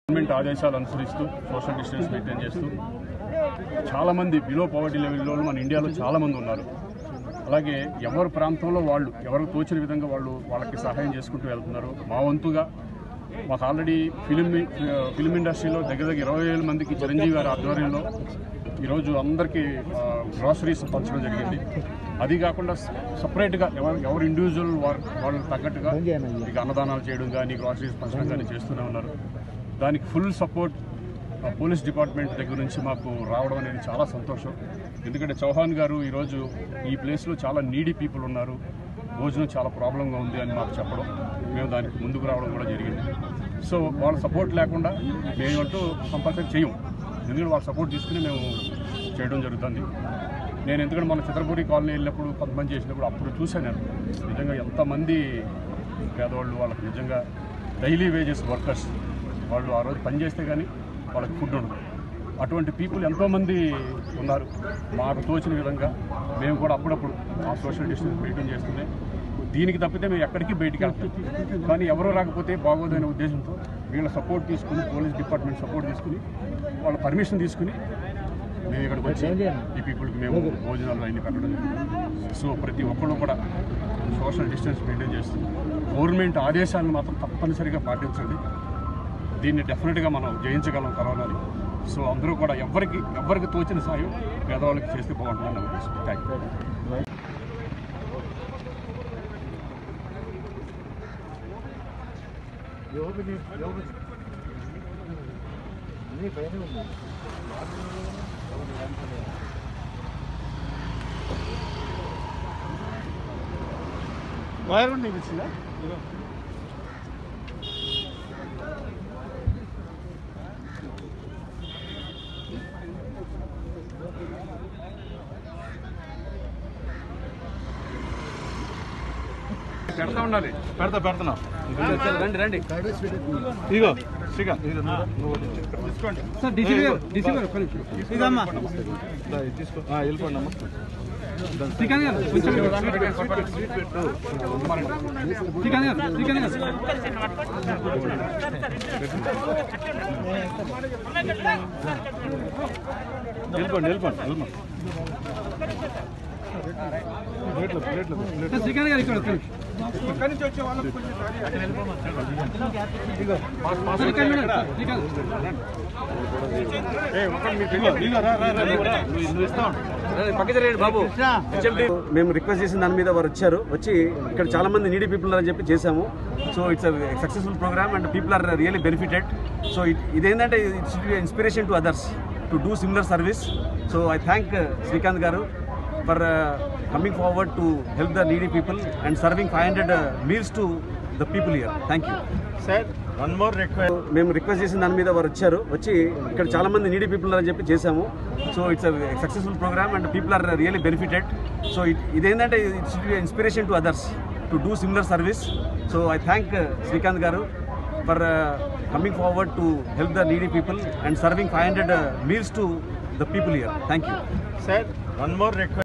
Government ఆదేశాలు అనుసరిస్తూ social distance maintain చేస్తూ చాలామంది బిలో పవర్టీ లెవెల్లో మన ఇండియాలో చాలామంది ఉన్నారు అలాగే ఎవరి ప్రాంతంలో వాళ్ళు ఎవరికి తోచిన విధంగా వాళ్ళు వాళ్ళకి సహాయం చేసుకుంటూ వెళ్తున్నారు మా వంతుగా మాకు ఆల్రెడీ ఫిలిం ఫిలిం ఇండస్ట్రీలో దగ్గర దగ్గర ఇరవై వేల మందికి చిరంజీవి గారి ఆధ్వర్యంలో ఈరోజు అందరికీ గ్రాసరీస్ పంచడం జరిగింది అది కాకుండా సపరేట్గా ఎవరు ఎవరు ఇండివిజువల్ వారు వాళ్ళకి తగ్గట్టుగా ఇక అన్నదానాలు చేయడం కానీ గ్రాసరీస్ పంచడం కానీ చేస్తూనే ఉన్నారు దానికి ఫుల్ సపోర్ట్ పోలీస్ డిపార్ట్మెంట్ దగ్గర నుంచి మాకు రావడం అనేది చాలా సంతోషం ఎందుకంటే చౌహాన్ గారు ఈరోజు ఈ ప్లేస్లో చాలా నీడీ పీపుల్ ఉన్నారు భోజనం చాలా ప్రాబ్లంగా ఉంది అని మాకు చెప్పడం మేము దానికి ముందుకు రావడం కూడా జరిగింది సో వాళ్ళ సపోర్ట్ లేకుండా మేమంటూ కంపల్సరీ చేయం ఎందుకంటే వాళ్ళ సపోర్ట్ తీసుకుని మేము చేయడం జరుగుతుంది నేను ఎందుకంటే మన చిత్రపూరి కాలనీ వెళ్ళినప్పుడు కొంతమంది చేసినప్పుడు అప్పుడు చూశాను నేను నిజంగా ఎంతమంది పేదవాళ్ళు వాళ్ళకి నిజంగా డైలీ వేజెస్ వర్కర్స్ వాళ్ళు ఆ రోజు పని చేస్తే కానీ వాళ్ళకి ఫుడ్ ఉండదు అటువంటి పీపుల్ ఎంతోమంది ఉన్నారు మాకు తోచిన విధంగా మేము కూడా అప్పుడప్పుడు ఆ సోషల్ డిస్టెన్స్ మెయింటైన్ చేస్తుంది దీనికి తప్పితే మేము ఎక్కడికి బయటికి వెళ్తాం కానీ ఎవరో రాకపోతే బాగోదనే ఉద్దేశంతో వీళ్ళ సపోర్ట్ తీసుకుని పోలీస్ డిపార్ట్మెంట్ సపోర్ట్ తీసుకుని వాళ్ళ పర్మిషన్ తీసుకుని మేము ఇక్కడికి వచ్చి ఈ పీపుల్కి మేము భోజనాలు అన్ని పెట్టడం జరిగింది సో ప్రతి ఒక్కళ్ళు కూడా సోషల్ డిస్టెన్స్ మెయింటైన్ చేస్తూ గవర్నమెంట్ ఆదేశాలను మాత్రం తప్పనిసరిగా పాటించండి దీన్ని డెఫినెట్గా మనం జయించగలం కరోనాని సో అందరూ కూడా ఎవరికి ఎవరికి తోచిన సాయం పేదవాళ్ళకి చేస్తే బాగుంటుందని నా ఉద్దేశం థ్యాంక్ యూ వైర్ కూడా నీకు ఇచ్చిందా పెడతా ఉండాలి పెడతా పెడుతున్నావు రండి రండి ఇగో శ్రీకాంత్ ఇదిగో నువ్వు తీసుకోండి సార్ డీసీ గారు డీసీ గారు ఒక్క నిమిషం ఇదమ్మా దా, ఇది తీసుకో ఆ, వెళ్ళిపోండి అమ్మా శ్రీకాంత్ గారు కొంచెం స్వీట్ పెట్టు శ్రీకాంత్ గారు శ్రీకాంత్ గారు వెళ్ళిపోండి వెళ్ళిపోండి వెళ్ళిపోండి ప్లేట్లు ప్లేట్లు ప్లేట్లు సార్ శ్రీకాంత్ గారు ఇక్కడ ఒక్క నిమిషం సార్ ఇక్కడ చూడండి సార్, శ్రీకాంత్ ఇగో, ఇగో, రా, రా, రా, నువ్వు రా. నువ్వు నువ్వు ఇస్తా ఉండు. మేము రిక్వెస్ట్ చేసిన దాని మీద వారు వచ్చారు వచ్చి ఇక్కడ చాలా మంది నీడీ పీపుల్ అని చెప్పి చేశాము so it's successful programme and people are really benefited so ఇదేంటంటే it's inspiration to others to do similar service so I thank Srikanth garu for coming forward to help the needy people and serving five hundred meals to the people year thank you sir one more request మేము request చేసిన దాని మీద వారు వచ్చారు వచ్చి ఇక్కడ చాలా మంది నీడీ పీపుల్ అని చెప్పి చేశాము so it's successful programme and people are really benefited so ఇదేంటంటే it's inspiration to others to do similar service so I thank Srikanth garu for coming forward to help the needy people and serving five hundred meals to the people year thank you sir one more request